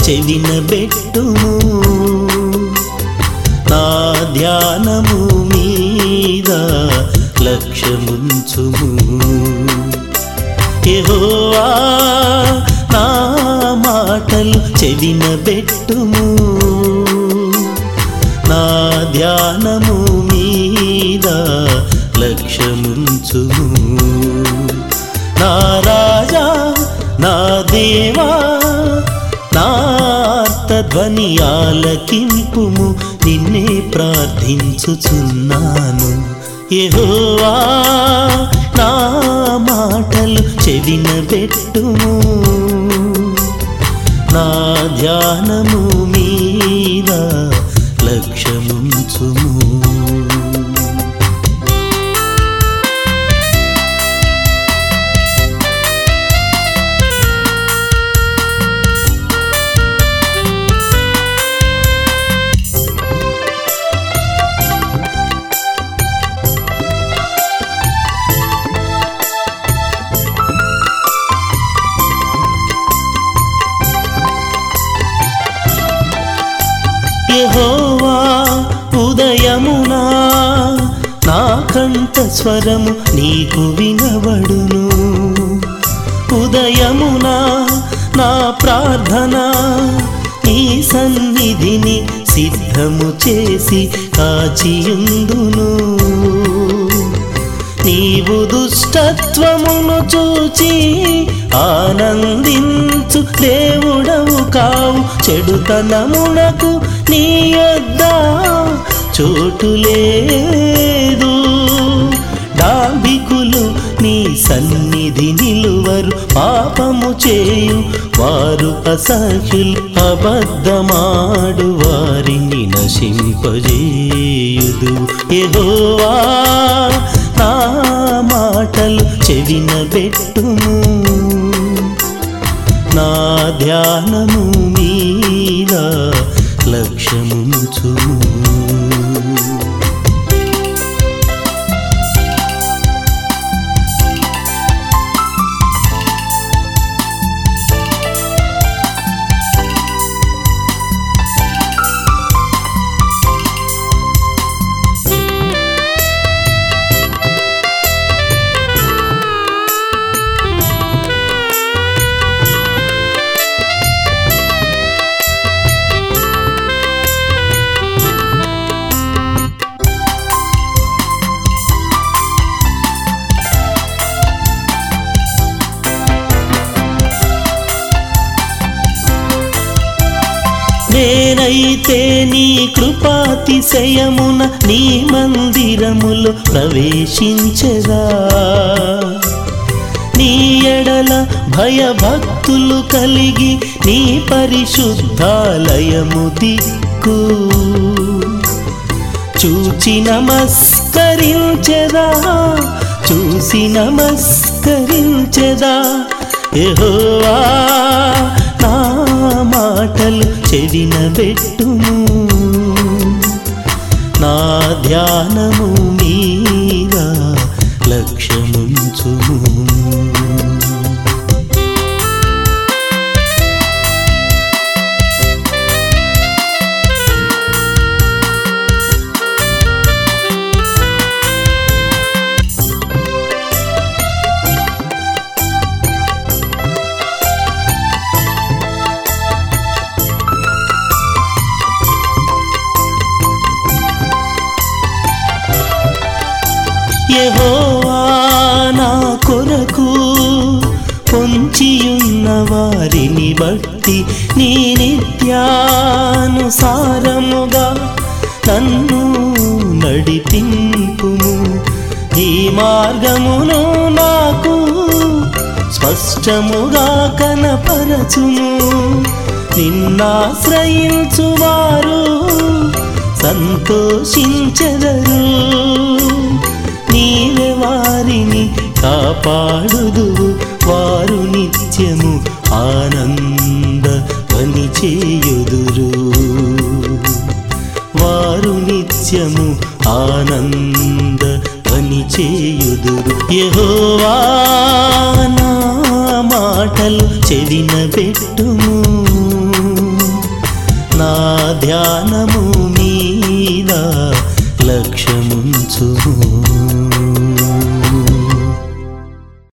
చెవిన బెట్టుము నా ధ్యానము మీద లక్ష్యముంచుము యెహోవా నా మాటలు చెవిన బెట్టుము నా ధ్యానము మీద లక్ష్యముంచుము నా రాజా నా దేవా నార్తధ్వని ఆలకింపుము నిన్నే ప్రార్థించుచున్నాను యెహోవా నా మాటలు చెవిన పెట్టుము నా ధ్యానము మీద లక్ష్యముంచుము యెహోవా ఉదయమునా నా కంఠ స్వరము నీకు వినబడును ఉదయమునా నా ప్రార్థన నీ సన్నిధిని సిద్ధము చేసి కాచియుందును నీవు దుష్టత్వమును చూచి ఆనందించు దేవుడవు కావు చెడుతనమునకు నీ యొద్ద చోటు లేదు డాంబికులు నీ సన్నిధి నిలువరు పాపము చేయు వారు అసహ్యులు అబద్ధమాడు వారిని నశింపజేయుదు ఎహోవా నా మాటలు చెవిన పెట్టుము నా ధ్యానము మీద లక్ష్యముంచుము నేనైతే నీ కృపాతిశయమున నీ మందిరములు ప్రవేశించగా నీ ఎడల భయభక్తులు కలిగి నీ పరిశుద్ధాలయము దిక్కు చూచి నమస్కరించెదా చూసి నమస్కరించెదా యెహోవా నా మాటలు చెవిన పెట్టుము నా ధ్యానము మీద లక్ష్యముంచుము యెహోవా నా కొరకు పొంచియున్న వారిని బట్టి నీ నిత్యానుసారముగా నన్ను నడిపింపుము ఈ మార్గమును నాకు స్పష్టముగా కనపరచుము నిన్నాశ్రయించువారు సంతోషించెదరు నీవే వారిని కాపాడుదువు వారు నిత్యము ఆనంద పని చేయుదురు వారు నిత్యము ఆనంద పని చేయుదురు యెహోవా నా మాటలు చెవిన పెట్టుము ధ్యానము మీద లక్ష్యముంచుము